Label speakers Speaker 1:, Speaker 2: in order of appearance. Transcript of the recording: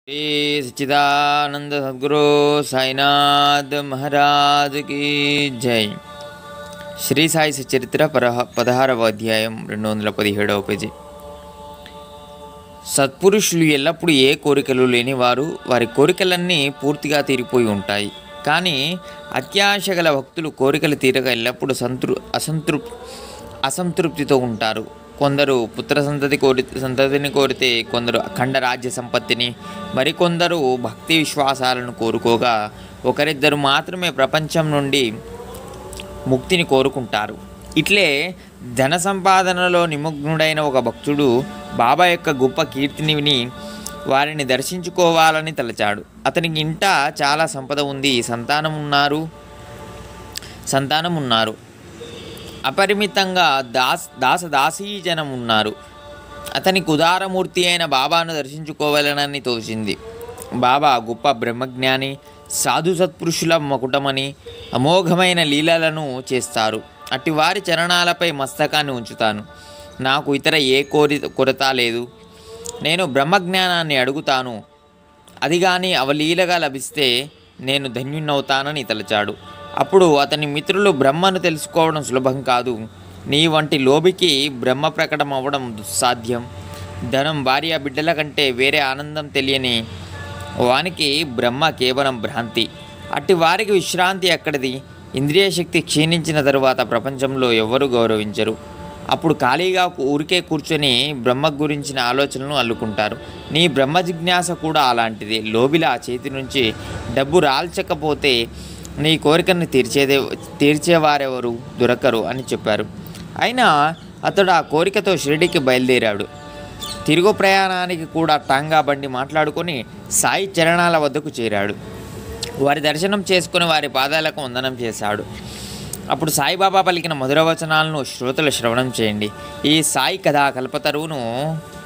Speaker 1: శ్రీ సచ్చిదానంద సద్గురు సాయినాథ్ మహారాజ్ కీ జై శ్రీ సాయి సచరిత్ర పరహ పదహారవ అధ్యాయం రెండు వందల పదిహేడవ పేజీ సత్పురుషులు ఎల్లప్పుడూ ఏ కోరికలు లేని వారు వారి కోరికలన్నీ పూర్తిగా తీరిపోయి ఉంటాయి కానీ అత్యాశ గల భక్తులు కోరికలు తీరక ఎల్లప్పుడూ సంతృ అసంతృప్ అసంతృప్తితో ఉంటారు కొందరు పుత్ర సంతతి కోరి సంతతిని కోరితే కొందరు అఖండ రాజ్య సంపత్తిని మరికొందరు భక్తి విశ్వాసాలను కోరుకోగా ఒకరిద్దరు మాత్రమే ప్రపంచం నుండి ముక్తిని కోరుకుంటారు ఇట్లే ధన సంపాదనలో నిమగ్నుడైన ఒక భక్తుడు బాబా యొక్క గొప్ప కీర్తిని విని వారిని దర్శించుకోవాలని తలచాడు అతనికి ఇంట చాలా సంపద ఉంది సంతానం ఉన్నారు సంతానం ఉన్నారు అపరిమితంగా దాస్ దాస దాసీజనం ఉన్నారు అతనికి ఉదారమూర్తి అయిన బాబాను దర్శించుకోవాలనని తోచింది బాబా గొప్ప బ్రహ్మజ్ఞాని సాధు సత్పురుషుల మకుటమని అమోఘమైన లీలలను చేస్తారు అట్టి వారి చరణాలపై మస్తకాన్ని ఉంచుతాను నాకు ఇతర ఏ కోరి కొరత లేదు నేను బ్రహ్మజ్ఞానాన్ని అడుగుతాను అది కానీ అవలీలగా లభిస్తే నేను ధన్యున్నవుతానని తలచాడు అప్పుడు అతని మిత్రులు బ్రహ్మను తెలుసుకోవడం సులభం కాదు నీ వంటి లోబికి బ్రహ్మ ప్రకటం అవ్వడం దుస్సాధ్యం ధనం భార్య బిడ్డల కంటే వేరే ఆనందం తెలియని వానికి బ్రహ్మ కేవలం భ్రాంతి అట్టి వారికి విశ్రాంతి ఎక్కడిది ఇంద్రియ శక్తి క్షీణించిన తరువాత ప్రపంచంలో ఎవరు గౌరవించరు అప్పుడు ఖాళీగా ఊరికే కూర్చొని బ్రహ్మ గురించిన ఆలోచనలను అల్లుకుంటారు నీ బ్రహ్మ జిజ్ఞాస కూడా అలాంటిది లోబిలా చేతి నుంచి డబ్బు రాల్చకపోతే నీ కోరికను తీర్చేదే తీర్చేవారెవరు దొరకరు అని చెప్పారు అయినా అతడు ఆ కోరికతో షిరిడికి బయలుదేరాడు తిరుగు ప్రయాణానికి కూడా టాంగా బండి మాట్లాడుకొని సాయి చరణాల వద్దకు చేరాడు వారి దర్శనం చేసుకుని వారి పాదాలకు వందనం చేశాడు అప్పుడు సాయిబాబా పలికిన మధుర వచనాలను శ్రోతలు శ్రవణం చేయండి ఈ సాయి కథా కల్పతరువును